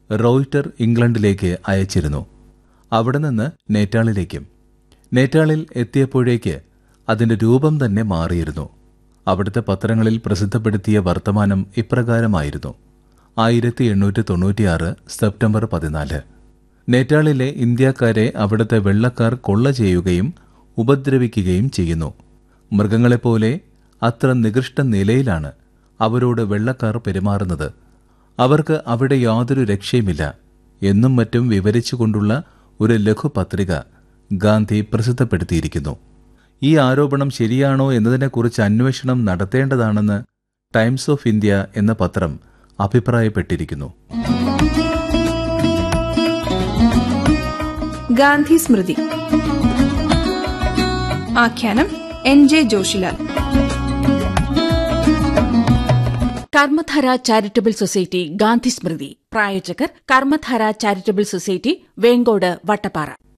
റോയിറ്റർ ഇംഗ്ലണ്ടിലേക്ക് അയച്ചിരുന്നു അവിടെ നിന്ന് നേറ്റാളിലേക്കും നേറ്റാളിൽ എത്തിയപ്പോഴേക്ക് അതിന്റെ രൂപം തന്നെ മാറിയിരുന്നു അവിടുത്തെ പത്രങ്ങളിൽ പ്രസിദ്ധപ്പെടുത്തിയ വർത്തമാനം ഇപ്രകാരമായിരുന്നു ആയിരത്തി എണ്ണൂറ്റി തൊണ്ണൂറ്റിയാറ് സെപ്റ്റംബർ പതിനാല് നേറ്റാളിലെ ഇന്ത്യക്കാരെ അവിടുത്തെ വെള്ളക്കാർ കൊള്ള ചെയ്യുകയും ഉപദ്രവിക്കുകയും ചെയ്യുന്നു മൃഗങ്ങളെപ്പോലെ അത്ര നികൃഷ്ട നിലയിലാണ് അവരോട് വെള്ളക്കാർ പെരുമാറുന്നത് അവർക്ക് അവിടെ യാതൊരു രക്ഷയുമില്ല എന്നും മറ്റും വിവരിച്ചുകൊണ്ടുള്ള ഒരു ലഘുപത്രിക ഗാന്ധി പ്രസിദ്ധപ്പെടുത്തിയിരിക്കുന്നു ഈ ആരോപണം ശരിയാണോ എന്നതിനെക്കുറിച്ച് അന്വേഷണം നടത്തേണ്ടതാണെന്ന് ടൈംസ് ഓഫ് ഇന്ത്യ എന്ന പത്രം അഭിപ്രായപ്പെട്ടിരിക്കുന്നു ഗാന്ധി സ്മൃതി ആഖ്യാനം N J Joshilal Karmadhara charitable society Gandhi Smriti പ്രായോജകർ കർമ്മധാര ചാരിറ്റബിൾ സൊസൈറ്റി വേങ്കോട് വട്ടപ്പാറ